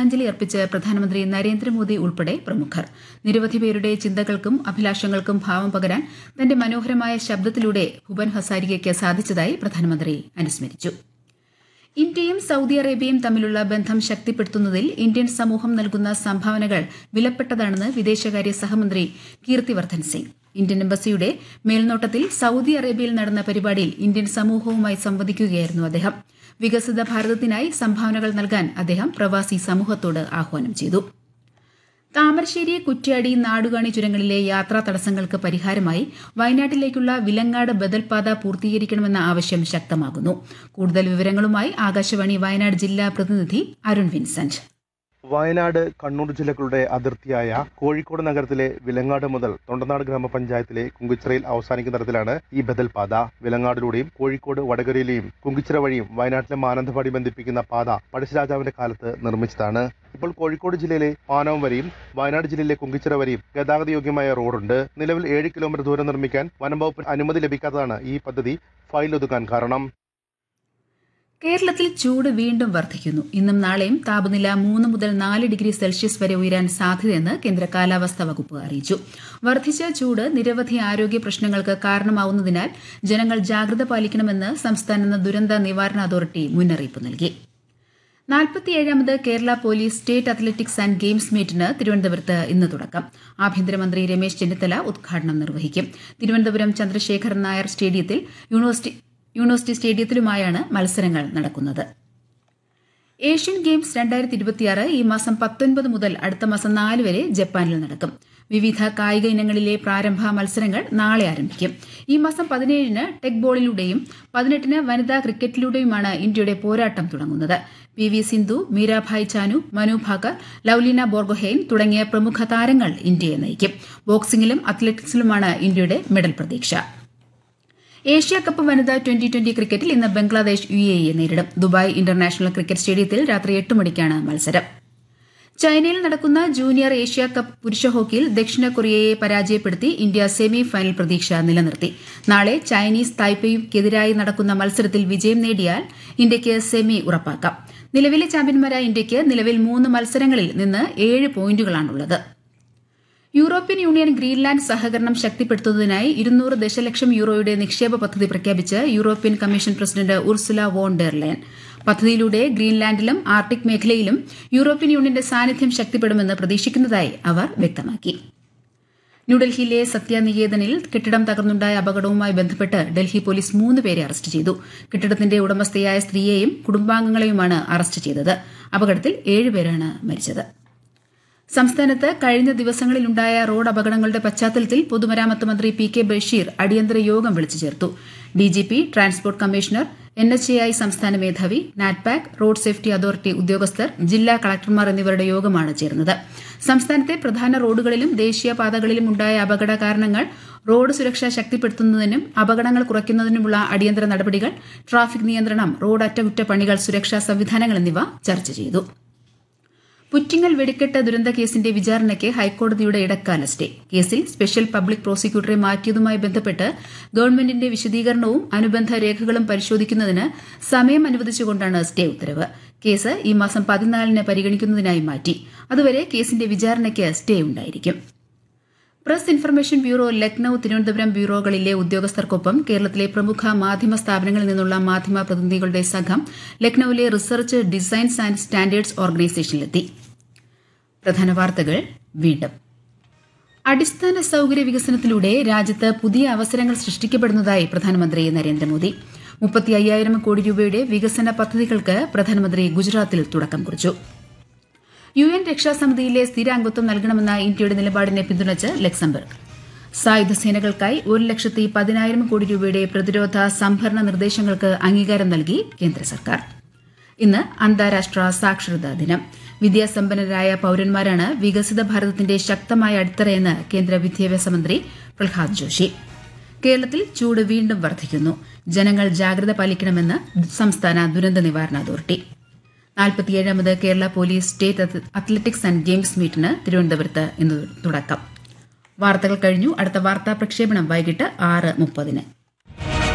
ശ്രദ്ധാഞ്ജലി അർപ്പിച്ച് പ്രധാനമന്ത്രി നരേന്ദ്രമോദി ഉൾപ്പെടെ പ്രമുഖർ നിരവധി പേരുടെ ചിന്തകൾക്കും അഭിലാഷങ്ങൾക്കും ഭാവം പകരാൻ തന്റെ മനോഹരമായ ശബ്ദത്തിലൂടെ ഭുവൻ ഹസാരികയ്ക്ക് സാധിച്ചതായി പ്രധാനമന്ത്രി അനുസ്മരിച്ചു ഇന്ത്യയും സൌദി അറേബ്യയും തമ്മിലുള്ള ബന്ധം ശക്തിപ്പെടുത്തുന്നതിൽ ഇന്ത്യൻ സമൂഹം നൽകുന്ന സംഭാവനകൾ വിലപ്പെട്ടതാണെന്ന് വിദേശകാര്യ സഹമന്ത്രി കീർത്തിവർദ്ധൻ സിംഗ് ഇന്ത്യൻ എംബസിയുടെ മേൽനോട്ടത്തിൽ സൌദി അറേബ്യയിൽ നടന്ന പരിപാടിയിൽ ഇന്ത്യൻ സമൂഹവുമായി സംവദിക്കുകയായിരുന്നു അദ്ദേഹം വികസിത ഭാരതത്തിനായി സംഭാവനകൾ നൽകാൻ അദ്ദേഹം പ്രവാസി സമൂഹത്തോട് ആഹ്വാനം ചെയ്തു താമരശ്ശേരി കുറ്റ്യാടി നാടുകാണി ചുരങ്ങളിലെ യാത്രാ തടസ്സങ്ങൾക്ക് പരിഹാരമായി വയനാട്ടിലേക്കുള്ള വിലങ്ങാട് ബദൽപാത പൂർത്തീകരിക്കണമെന്ന ആവശ്യം ശക്തമാകുന്നു കൂടുതൽ വിവരങ്ങളുമായി ആകാശവാണി വയനാട് ജില്ലാ പ്രതിനിധി അരുൺ വിൻസെന്റ് വയനാട് കണ്ണൂർ ജില്ലകളുടെ അതിർത്തിയായ കോഴിക്കോട് നഗരത്തിലെ വിലങ്ങാട് മുതൽ തൊണ്ടനാട് ഗ്രാമപഞ്ചായത്തിലെ കുങ്കിച്ചിറയിൽ അവസാനിക്കുന്ന തരത്തിലാണ് ഈ ബദൽ പാത വിലങ്ങാടിലൂടെയും കോഴിക്കോട് വടകരയിലെയും കുങ്കിച്ചിറ വഴിയും വയനാട്ടിലെ മാനന്തവാടി ബന്ധിപ്പിക്കുന്ന പാത പഴശ്ശിരാജാവിന്റെ കാലത്ത് നിർമ്മിച്ചതാണ് ഇപ്പോൾ കോഴിക്കോട് ജില്ലയിലെ പാനവം വരെയും വയനാട് ജില്ലയിലെ കുങ്കിച്ചിറ വരെയും ഗതാഗതയോഗ്യമായ റോഡുണ്ട് നിലവിൽ ഏഴ് കിലോമീറ്റർ ദൂരം നിർമ്മിക്കാൻ വനംവകുപ്പിന് അനുമതി ലഭിക്കാത്തതാണ് ഈ പദ്ധതി ഫയലൊതുക്കാൻ കാരണം കേരളത്തിൽ ചൂട് വീണ്ടും വർദ്ധിക്കുന്നു ഇന്നും നാളെയും താപനില മൂന്ന് മുതൽ നാല് ഡിഗ്രി സെൽഷ്യസ് വരെ ഉയരാൻ സാധ്യതയെന്ന് കേന്ദ്ര കാലാവസ്ഥാ വകുപ്പ് അറിയിച്ചു വർദ്ധിച്ച ചൂട് നിരവധി ആരോഗ്യ പ്രശ്നങ്ങൾക്ക് കാരണമാവുന്നതിനാൽ ജനങ്ങൾ ജാഗ്രത പാലിക്കണമെന്ന് സംസ്ഥാന ദുരന്ത നിവാരണ അതോറിറ്റി മുന്നറിയിപ്പ് നൽകി നാൽപ്പത്തിയേഴാമത് Kerala police state athletics and games മീറ്റിന് തിരുവനന്തപുരത്ത് ഇന്ന് തുടക്കം ആഭ്യന്തരമന്ത്രി രമേശ് ചെന്നിത്തല ഉദ്ഘാടനം നിർവഹിക്കും തിരുവനന്തപുരം ചന്ദ്രശേഖരൻ നായർ സ്റ്റേഡിയത്തിൽ യൂണിവേഴ്സിറ്റി യൂണിവേഴ്സിറ്റി സ്റ്റേഡിയത്തിലുമായാണ് മത്സരങ്ങൾ നടക്കുന്നത് ഏഷ്യൻ ഗെയിംസ് രണ്ടായിരത്തി ഇരുപത്തിയാറ് ഈ മാസം പത്തൊൻപത് മുതൽ അടുത്ത മാസം നാല് വരെ ജപ്പാനിൽ നടക്കും വിവിധ കായിക ഇനങ്ങളിലെ പ്രാരംഭ മത്സരങ്ങൾ നാളെ ആരംഭിക്കും ഈ മാസം പതിനേഴിന് ടെക് ബോളിലൂടെയും പതിനെട്ടിന് വനിതാ ക്രിക്കറ്റിലൂടെയുമാണ് ഇന്ത്യയുടെ പോരാട്ടം തുടങ്ങുന്നത് പി വി സിന്ധു മീരാഭായ് ചാനു മനു ഭാക്കർ ലൌലിന ബോർഗോഹെയ്ൻ തുടങ്ങിയ പ്രമുഖ താരങ്ങൾ ഇന്ത്യയെ നയിക്കും ബോക്സിംഗിലും അത്ലറ്റിക്സിലുമാണ് ഇന്ത്യയുടെ മെഡൽ പ്രതീക്ഷ ഏഷ്യ കപ്പ് വനിതാ ട്വന്റി ട്വന്റി ക്രിക്കറ്റിൽ ഇന്ന് ബംഗ്ലാദേശ് യു എ ഇയെ നേരിടും ദുബായ് ഇന്റർനാഷണൽ ക്രിക്കറ്റ് സ്റ്റേഡിയത്തിൽ രാത്രി എട്ട് മണിക്കാണ് മത്സരം ചൈനയിൽ നടക്കുന്ന ജൂനിയർ ഏഷ്യ കപ്പ് പുരുഷ ഹോക്കിയിൽ ദക്ഷിണ കൊറിയയെ പരാജയപ്പെടുത്തി ഇന്ത്യ സെമി ഫൈനൽ പ്രതീക്ഷ നിലനിർത്തി നാളെ ചൈനീസ് തായ്പേയ്ക്കെതിരായി നടക്കുന്ന മത്സരത്തിൽ വിജയം നേടിയാൽ ഇന്ത്യയ്ക്ക് സെമി ഉറപ്പാക്കാം നിലവിലെ ചാമ്പ്യന്മാരായ ഇന്ത്യയ്ക്ക് നിലവിൽ മൂന്ന് മത്സരങ്ങളിൽ നിന്ന് ഏഴ് പോയിന്റുകളാണുള്ളത് യൂറോപ്യൻ യൂണിയൻ ഗ്രീൻലാൻഡ് സഹകരണം ശക്തിപ്പെടുത്തുന്നതിനായി ഇരുന്നൂറ് ദശലക്ഷം യൂറോയുടെ നിക്ഷേപ പദ്ധതി പ്രഖ്യാപിച്ച് European commission president Ursula von der Leyen പദ്ധതിയിലൂടെ ഗ്രീൻലാൻഡിലും ആർട്ടിക് മേഖലയിലും യൂറോപ്യൻ യൂണിയന്റെ സാന്നിധ്യം ശക്തിപ്പെടുമെന്ന് പ്രതീക്ഷിക്കുന്നതായി അവർ വ്യക്തമാക്കി ന്യൂഡൽഹിയിലെ സത്യാനികേതനിൽ കെട്ടിടം തകർന്നുണ്ടായ അപകടവുമായി ബന്ധപ്പെട്ട് ഡൽഹി പോലീസ് മൂന്ന് പേരെ അറസ്റ്റ് ചെയ്തു കെട്ടിടത്തിന്റെ ഉടമസ്ഥയായ സ്ത്രീയെയും കുടുംബാംഗങ്ങളെയുമാണ് അറസ്റ്റ് ചെയ്തത് അപകടത്തിൽ ഏഴുപേരാണ് മരിച്ചത് സംസ്ഥാനത്ത് കഴിഞ്ഞ ദിവസങ്ങളിലുണ്ടായ റോഡ് അപകടങ്ങളുടെ പശ്ചാത്തലത്തിൽ പൊതുമരാമത്ത് മന്ത്രി പി കെ ബഷീർ അടിയന്തര യോഗം വിളിച്ചു ചേർത്തു DGP transport commissioner N H A I സംസ്ഥാന മേധാവി നാറ്റ്പാക് റോഡ് സേഫ്റ്റി അതോറിറ്റി ഉദ്യോഗസ്ഥർ ജില്ലാ കളക്ടർമാർ എന്നിവരുടെ യോഗമാണ് ചേർന്നത് സംസ്ഥാനത്തെ പ്രധാന റോഡുകളിലും ദേശീയപാതകളിലും ഉണ്ടായ അപകട കാരണങ്ങൾ റോഡ് സുരക്ഷ ശക്തിപ്പെടുത്തുന്നതിനും അപകടങ്ങൾ കുറയ്ക്കുന്നതിനുമുള്ള അടിയന്തര നടപടികൾ ട്രാഫിക് നിയന്ത്രണം റോഡ് അറ്റകുറ്റപ്പണികൾ സുരക്ഷാ സംവിധാനങ്ങൾ എന്നിവ ചർച്ച ചെയ്തു പുറ്റിങ്ങൽ വെടിക്കെട്ട് ദുരന്ത കേസിന്റെ വിചാരണയ്ക്ക് ഹൈക്കോടതിയുടെ ഇടക്കാല സ്റ്റേ കേസിൽ സ്പെഷ്യൽ പബ്ലിക് പ്രോസിക്യൂട്ടറെ മാറ്റിയതുമായി ബന്ധപ്പെട്ട് ഗവൺമെന്റിന്റെ വിശദീകരണവും അനുബന്ധ രേഖകളും പരിശോധിക്കുന്നതിന് സമയം അനുവദിച്ചുകൊണ്ടാണ് സ്റ്റേ ഉത്തരവ് കേസ് ഈ മാസം പതിനാലിന് പരിഗണിക്കുന്നതിനായി മാറ്റി അതുവരെ കേസിന്റെ വിചാരണയ്ക്ക് സ്റ്റേ ഉണ്ടായിരിക്കും press information bureau Lucknow Thiruvananthapuram ബ്യൂറോകളിലെ ഉദ്യോഗസ്ഥർക്കൊപ്പം കേരളത്തിലെ പ്രമുഖ മാധ്യമ സ്ഥാപനങ്ങളിൽ നിന്നുള്ള മാധ്യമ പ്രതിനിധികളുടെ സംഘം ലക്നൌവിലെ റിസർച്ച് ഡിസൈൻസ് ആൻഡ് സ്റ്റാൻഡേർഡ്സ് ഓർഗനൈസേഷനിലെത്തി പ്രധാന വാർത്തകൾ വീണ്ടും അടിസ്ഥാന സൌകര്യ വികസനത്തിലൂടെ രാജ്യത്ത് പുതിയ അവസരങ്ങൾ സൃഷ്ടിക്കപ്പെടുന്നതായി പ്രധാനമന്ത്രി നരേന്ദ്രമോദി മുപ്പത്തി അയ്യായിരം കോടി രൂപയുടെ വികസന പദ്ധതികൾക്ക് പ്രധാനമന്ത്രി ഗുജറാത്തിൽ തുടക്കം കുറിച്ചു യു എൻ രക്ഷാസമിതിയിലെ സ്ഥിരാംഗത്വം നൽകണമെന്ന ഇന്ത്യയുടെ നിലപാടിനെ പിന്തുണച്ച് ലക്സംബർഗ് സായുധ സേനകൾക്കായി ഒരു ലക്ഷത്തി പതിനായിരം കോടി രൂപയുടെ പ്രതിരോധ സംഭരണ നിർദ്ദേശങ്ങൾക്ക് അംഗീകാരം നൽകി കേന്ദ്ര സർക്കാർ ഇന്ന് അന്താരാഷ്ട്ര സാക്ഷരതാ ദിനം വിദ്യാസമ്പന്നരായ പൌരന്മാരാണ് വികസിത ഭാരതത്തിന്റെ ശക്തമായ അടിത്തറയെന്ന് കേന്ദ്ര വിദ്യാഭ്യാസ മന്ത്രി പ്രഹ്ലാദ് ജോഷി കേരളത്തിൽ ചൂട് വീണ്ടും വർദ്ധിക്കുന്നു ജനങ്ങൾ ജാഗ്രത പാലിക്കണമെന്ന് സംസ്ഥാന ദുരന്ത നിവാരണ അതോറിറ്റി നാൽപ്പത്തിയേഴാമത് Kerala police state athletics and games മീറ്റിന് തിരുവനന്തപുരത്ത് ഇന്ന് തുടക്കം വാർത്തകൾ കഴിഞ്ഞു അടുത്ത വാർത്താ പ്രക്ഷേപണം വൈകിട്ട് ആറ് മുപ്പതിന്